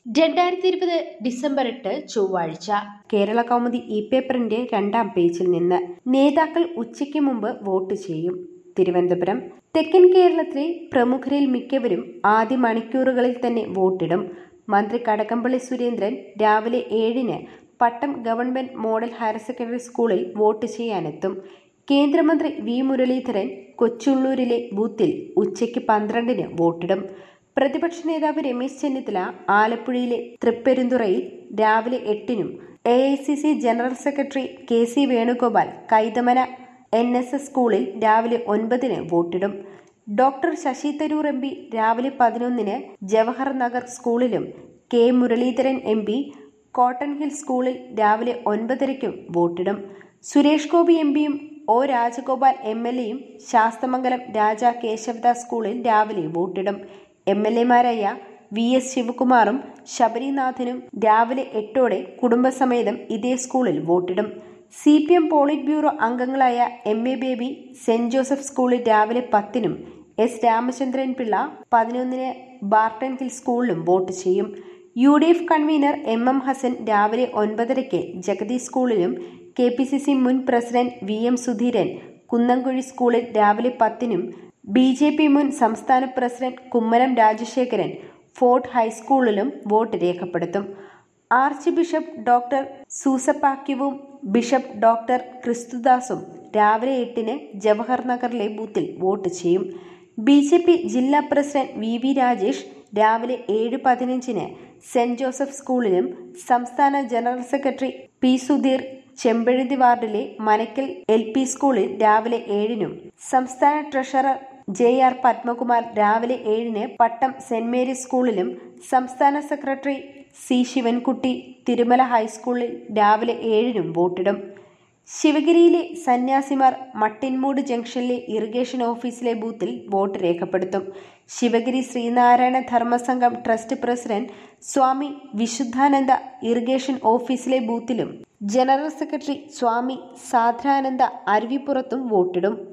രണ്ടായിരത്തി ഇരുപത് ഡിസംബർ എട്ട് ചൊവ്വാഴ്ച കേരള കൗമുദി ഇ പേപ്പറിന്റെ രണ്ടാം പേജിൽ നിന്ന് നേതാക്കൾ ഉച്ചയ്ക്ക് മുമ്പ് വോട്ട് ചെയ്യും തിരുവനന്തപുരം തെക്കൻ കേരളത്തിലെ പ്രമുഖരിൽ മിക്കവരും ആദ്യ മണിക്കൂറുകളിൽ തന്നെ വോട്ടിടും മന്ത്രി കടകംപള്ളി സുരേന്ദ്രൻ രാവിലെ ഏഴിന് Pattom government model higher secondary സ്കൂളിൽ വോട്ട് ചെയ്യാനെത്തും കേന്ദ്രമന്ത്രി വി മുരളീധരൻ കൊച്ചുള്ളൂരിലെ ബൂത്തിൽ ഉച്ചയ്ക്ക് പന്ത്രണ്ടിന് വോട്ടിടും പ്രതിപക്ഷ നേതാവ് രമേശ് ചെന്നിത്തല ആലപ്പുഴയിലെ തൃപ്പെരുന്തുറയിൽ രാവിലെ എട്ടിനും A I C C general secretary K C Venugopal Kaithamana N S S സ്കൂളിൽ രാവിലെ ഒൻപതിന് വോട്ടിടും doctor Shashi Tharoor M P രാവിലെ പതിനൊന്നിന് ജവഹർ നഗർ സ്കൂളിലും K Muraleedharan M P cotton hill സ്കൂളിൽ രാവിലെ ഒൻപതരയ്ക്കും വോട്ടിടും സുരേഷ് ഗോപി എം പിയും ഒ രാജഗോപാൽ എം എൽ എയും ശാസ്തമംഗലം രാജ കേശവദാസ് സ്കൂളിൽ രാവിലെ വോട്ടിടും എം എൽ എമാരായ വി എസ് ശിവകുമാറും ശബരിനാഥനും രാവിലെ എട്ടോടെ കുടുംബസമേതം ഇതേ സ്കൂളിൽ വോട്ടിടും C P M polit bureau അംഗങ്ങളായ M A Baby saint Joseph സ്കൂളിൽ രാവിലെ പത്തിനും എസ് രാമചന്ദ്രൻ പിള്ള പതിനൊന്നിന് ബാർട്ടൺ ഹിൽ സ്കൂളിലും വോട്ട് ചെയ്യും U D F convener M M Hassan രാവിലെ ഒൻപതരയ്ക്ക് ജഗതി സ്കൂളിലും കെ പി സി സി മുൻ president V M Sudheeran Kunnamkuzhi സ്കൂളിൽ രാവിലെ പത്തിനും ബി ജെ പി മുൻ സംസ്ഥാന പ്രസിഡന്റ് കുമ്മനം രാജശേഖരൻ ഫോർട്ട് ഹൈസ്കൂളിലും വോട്ട് രേഖപ്പെടുത്തും ആർച്ച് ബിഷപ്പ് ഡോക്ടർ സൂസപ്പാക്യവും ബിഷപ്പ് ഡോക്ടർ ക്രിസ്തുദാസും രാവിലെ എട്ടിന് ജവഹർ നഗറിലെ ബൂത്തിൽ വോട്ട് ചെയ്യും ബി ജെ പി ജില്ലാ പ്രസിഡന്റ് വി വി രാജേഷ് രാവിലെ ഏഴ് പതിനഞ്ചിന് സെന്റ് ജോസഫ് സ്കൂളിലും സംസ്ഥാന general secretary P Sudheer Chempazhanthi വാർഡിലെ മനക്കൽ എൽ പി സ്കൂളിൽ രാവിലെ ഏഴിനും സംസ്ഥാന ട്രഷറർ ജെ ആർ പത്മകുമാർ രാവിലെ ഏഴിന് പട്ടം സെന്റ് മേരീസ് സ്കൂളിലും സംസ്ഥാന സെക്രട്ടറി സി ശിവൻകുട്ടി തിരുമല ഹൈസ്കൂളിൽ രാവിലെ ഏഴിനും വോട്ടിടും ശിവഗിരിയിലെ സന്യാസിമാർ മട്ടിൻമൂട് ജംഗ്ഷനിലെ ഇറിഗേഷൻ ഓഫീസിലെ ബൂത്തിൽ വോട്ട് രേഖപ്പെടുത്തും Sivagiri Sreenarayana Dharmasangham trust president Swami Vishuddhananda irrigation ഓഫീസിലെ ബൂത്തിലും ജനറൽ സെക്രട്ടറി സ്വാമി സാദ്രാനന്ദ അരുവിപ്പുറത്തും വോട്ടിടും